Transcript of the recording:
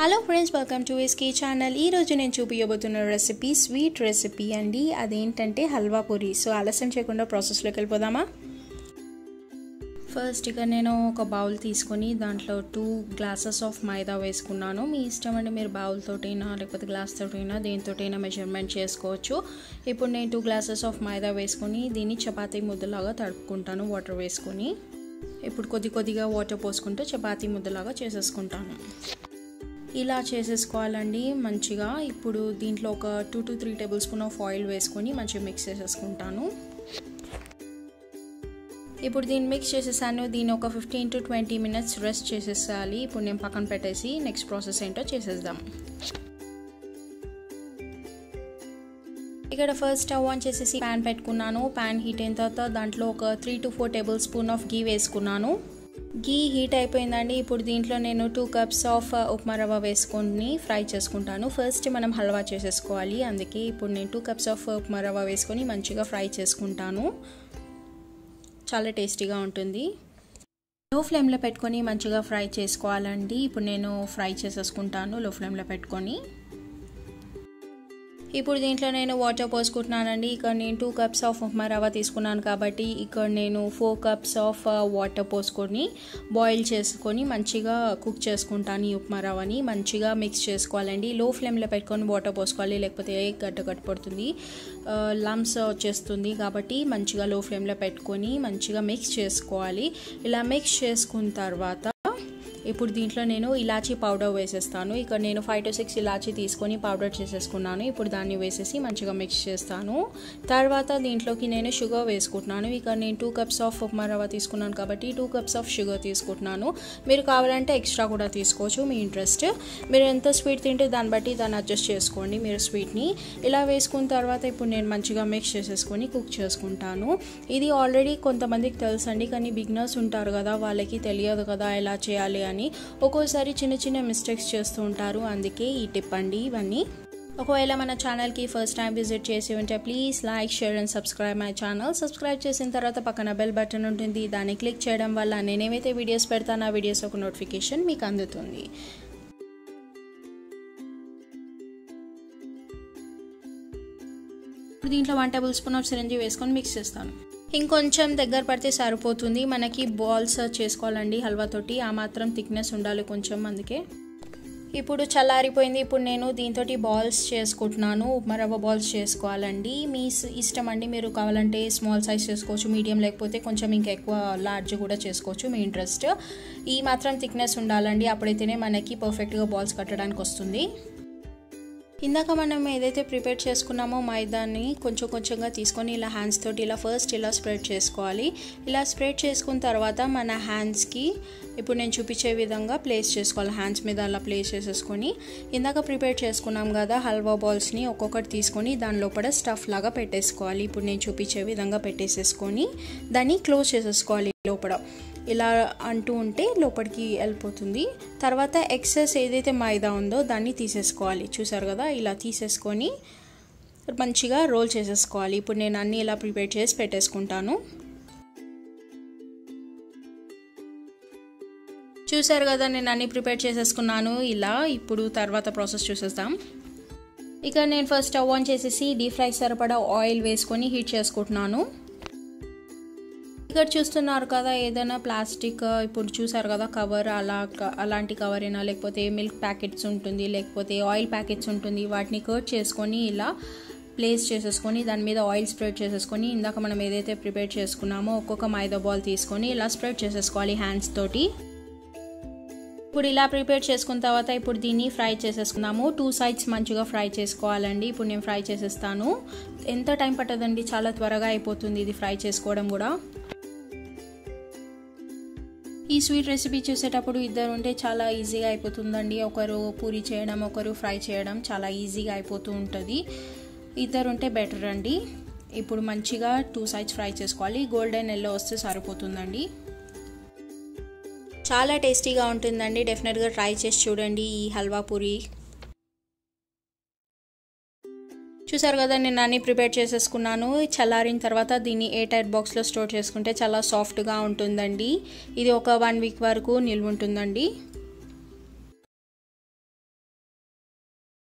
hello friends welcome to SK channel ఈరోజు నేను చూపించబోతున్న recipe sweet recipe అండి అదేంటంటే హల్వా పూరి సో ఆలస్యం చేయకుండా ప్రాసెస్లోకి వెళ్ళిపోదామా ఫస్ట్ ఇక నేను ఒక బౌల్ తీసుకొని దాంట్లో టూ గ్లాసెస్ ఆఫ్ మైదా వేసుకున్నాను మీ ఇష్టం అండి మీరు బౌల్ తోటైనా లేకపోతే గ్లాస్ తోటైనా దేనితోటైనా మెజర్మెంట్ చేసుకోవచ్చు ఇప్పుడు నేను టూ గ్లాసెస్ ఆఫ్ మైదా వేసుకొని దీన్ని చపాతీ ముద్దలాగా తడుపుకుంటాను వాటర్ వేసుకొని ఇప్పుడు కొద్ది కొద్దిగా వాటర్ పోసుకుంటూ చపాతీ ముద్దలాగా చేసేసుకుంటాను ఇలా చేసేసుకోవాలండి మంచిగా ఇప్పుడు దీంట్లో ఒక two to three tablespoon of oil వేసుకొని మంచిగా మిక్స్ చేసేసుకుంటాను ఇప్పుడు దీన్ని మిక్స్ చేసేసాను దీన్ని ఒక fifteen to twenty minutes rest చేసేసాలి ఇప్పుడు నేను పక్కన పెట్టేసి నెక్స్ట్ ప్రాసెస్ ఏంటో చేసేద్దాం ఇక్కడ ఫస్ట్ స్టవ్ ఆన్ చేసేసి ప్యాన్ పెట్టుకున్నాను ప్యాన్ హీట్ అయిన తర్వాత దాంట్లో ఒక three to four tablespoon of ghee వేసుకున్నాను గీ హీట్ అయిపోయిందండి ఇప్పుడు దీంట్లో నేను టూ కప్స్ ఆఫ్ ఉప్మా రవ్వ వేసుకొని ఫ్రై చేసుకుంటాను ఫస్ట్ మనం హల్వా చేసేసుకోవాలి అందుకే ఇప్పుడు నేను టూ కప్స్ ఆఫ్ ఉప్మా రవ్వ వేసుకొని మంచిగా ఫ్రై చేసుకుంటాను చాలా టేస్టీగా ఉంటుంది లో ఫ్లేమ్లో పెట్టుకొని మంచిగా ఫ్రై చేసుకోవాలండి ఇప్పుడు నేను ఫ్రై చేసేసుకుంటాను లో ఫ్లేమ్లో పెట్టుకొని ఇప్పుడు దీంట్లో నేను వాటర్ పోసుకుంటున్నానండి ఇక్కడ నేను టూ కప్స్ ఆఫ్ ఉప్మా రవ్వ తీసుకున్నాను కాబట్టి ఇక్కడ నేను ఫోర్ కప్స్ ఆఫ్ వాటర్ పోసుకొని బాయిల్ చేసుకొని మంచిగా కుక్ చేసుకుంటాను ఈ ఉప్మా రవ్వని మంచిగా మిక్స్ చేసుకోవాలండి లో ఫ్లేమ్లో పెట్టుకొని వాటర్ పోసుకోవాలి లేకపోతే గడ్డ గడ్డ పడుతుంది లమ్స్ వచ్చేస్తుంది కాబట్టి మంచిగా లో ఫ్లేమ్లో పెట్టుకొని మంచిగా మిక్స్ చేసుకోవాలి ఇలా మిక్స్ చేసుకున్న తర్వాత ఇప్పుడు దీంట్లో నేను ఇలాచీ పౌడర్ వేసేస్తాను ఇక్కడ నేను ఫైవ్ టు సిక్స్ ఇలాచీ తీసుకొని పౌడర్ చేసేసుకున్నాను ఇప్పుడు దాన్ని వేసేసి మంచిగా మిక్స్ చేస్తాను తర్వాత దీంట్లోకి నేను షుగర్ వేసుకుంటున్నాను ఇక్కడ నేను టూ కప్స్ ఆఫ్ ఉప్మా రవ్వ తీసుకున్నాను కాబట్టి టూ కప్స్ ఆఫ్ షుగర్ తీసుకుంటున్నాను మీరు కావాలంటే ఎక్స్ట్రా కూడా తీసుకోవచ్చు మీ ఇంట్రెస్ట్ మీరు ఎంత స్వీట్ తింటే దాన్ని బట్టి దాన్ని అడ్జస్ట్ చేసుకోండి మీరు స్వీట్ని ఇలా వేసుకున్న తర్వాత ఇప్పుడు నేను మంచిగా మిక్స్ చేసేసుకొని కుక్ చేసుకుంటాను ఇది ఆల్రెడీ కొంతమందికి తెలుసండి కానీ బిగినర్స్ ఉంటారు కదా వాళ్ళకి తెలియదు కదా ఎలా చేయాలి అని ఒక్కోసారి చిన్న చిన్న మిస్టేక్స్ చేస్తూ ఉంటారు అందుకే ఈ టిప్ అండి ఇవన్నీ ఒకవేళ మన ఛానల్కి ఫస్ట్ టైం విజిట్ చేసి ఉంటే please like share and subscribe my channel subscribe చేసిన తర్వాత పక్కన బెల్ బటన్ ఉంటుంది దాన్ని క్లిక్ చేయడం వల్ల నేనేమైతే వీడియోస్ పెడతానో ఆ వీడియోస్ ఒక నోటిఫికేషన్ మీకు అందుతుంది ఇప్పుడు దీంట్లో వన్ టేబుల్ స్పూన్ ఆఫ్ సిరంజి వేసుకొని మిక్స్ చేస్తాను ఇంకొంచెం దగ్గర పడితే సరిపోతుంది మనకి బాల్స్ చేసుకోవాలండి హల్వాతోటి ఆ మాత్రం థిక్నెస్ ఉండాలి కొంచెం అందుకే ఇప్పుడు చల్లారిపోయింది ఇప్పుడు నేను దీంతో బాల్స్ చేసుకుంటున్నాను ఉప్మా రవ్వ బాల్స్ చేసుకోవాలండి మీ ఇష్టం అండి మీరు కావాలంటే స్మాల్ సైజ్ చేసుకోవచ్చు మీడియం లేకపోతే కొంచెం ఇంకా ఎక్కువ లార్జ్ కూడా చేసుకోవచ్చు మీ ఇంట్రెస్ట్ ఈ మాత్రం థిక్నెస్ ఉండాలండి అప్పుడైతేనే మనకి పర్ఫెక్ట్గా బాల్స్ కట్టడానికి వస్తుంది ఇందాక మనం ఏదైతే ప్రిపేర్ చేసుకున్నామో మైదాన్ని కొంచెం కొంచెంగా తీసుకొని ఇలా హ్యాండ్స్ తోటి ఇలా ఫస్ట్ ఇలా స్ప్రెడ్ చేసుకోవాలి ఇలా స్ప్రెడ్ చేసుకున్న తర్వాత మన హ్యాండ్స్కి ఇప్పుడు నేను చూపించే విధంగా ప్లేస్ చేసుకోవాలి హ్యాండ్స్ మీద అలా ప్లేస్ చేసేసుకొని ఇందాక ప్రిపేర్ చేసుకున్నాం కదా హల్వా బాల్స్ని ఒక్కొక్కటి తీసుకొని దాని లోపల స్టఫ్ లాగా పెట్టేసుకోవాలి ఇప్పుడు నేను చూపించే విధంగా పెట్టేసేసుకొని దాన్ని క్లోజ్ చేసేసుకోవాలి లోపల ఇలా అంటూ ఉంటే లోపలికి వెళ్ళిపోతుంది తర్వాత ఎక్సెస్ ఏదైతే మైదా ఉందో దాన్ని తీసేసుకోవాలి చూసారు కదా ఇలా తీసేసుకొని మంచిగా రోల్ చేసేసుకోవాలి ఇప్పుడు నేను అన్నీ ఇలా ప్రిపేర్ చేసి పెట్టేసుకుంటాను చూసారు కదా నేను అన్నీ ప్రిపేర్ చేసేసుకున్నాను ఇలా ఇప్పుడు తర్వాత ప్రాసెస్ చూసేద్దాం ఇక నేను ఫస్ట్ స్టవ్ ఆన్ చేసేసి డీప్ ఫ్రై సరిపడా ఆయిల్ వేసుకొని హీట్ చేసుకుంటున్నాను ఇక్కడ చూస్తున్నారు కదా ఏదైనా ప్లాస్టిక్ ఇప్పుడు చూసారు కదా కవర్ అలా అలాంటి కవర్ అయినా లేకపోతే మిల్క్ ప్యాకెట్స్ ఉంటుంది లేకపోతే ఆయిల్ ప్యాకెట్స్ ఉంటుంది వాటిని కట్ చేసుకొని ఇలా ప్లేస్ చేసేసుకొని దాని మీద ఆయిల్ స్ప్రెడ్ చేసేసుకొని ఇందాక మనం ఏదైతే ప్రిపేర్ చేసుకున్నామో ఒక్కొక్క మైదా బాల్ తీసుకొని ఇలా స్ప్రెడ్ చేసేసుకోవాలి హ్యాండ్స్ తోటి ఇప్పుడు ఇలా ప్రిపేర్ చేసుకున్న తర్వాత ఇప్పుడు దీన్ని ఫ్రై చేసేసుకుందాము టూ సైడ్స్ మంచిగా ఫ్రై చేసుకోవాలండి ఇప్పుడు నేను ఫ్రై చేసేస్తాను ఎంత టైం పట్టదండి చాలా త్వరగా అయిపోతుంది ఇది ఫ్రై చేసుకోవడం కూడా ఈ స్వీట్ రెసిపీ చేసేటప్పుడు ఇద్దరు ఉంటే చాలా ఈజీగా అయిపోతుందండి ఒకరు పూరి చేయడం ఒకరు ఫ్రై చేయడం చాలా ఈజీగా అయిపోతూ ఉంటుంది ఇద్దరు ఉంటే బెటర్ అండి ఇప్పుడు మంచిగా టూ సైడ్స్ ఫ్రై చేసుకోవాలి గోల్డెన్ ఎల్లో వస్తే సరిపోతుందండి చాలా టేస్టీగా ఉంటుందండి డెఫినెట్గా ట్రై చేసి చూడండి ఈ హల్వా పూరి చూసారు కదా నేను అన్ని ప్రిపేర్ చేసేసుకున్నాను చల్లారిన తర్వాత దీన్ని ఏ టైట్ బాక్స్లో స్టోర్ చేసుకుంటే చాలా సాఫ్ట్గా ఉంటుందండి ఇది ఒక వన్ వీక్ వరకు నిల్వ ఉంటుందండి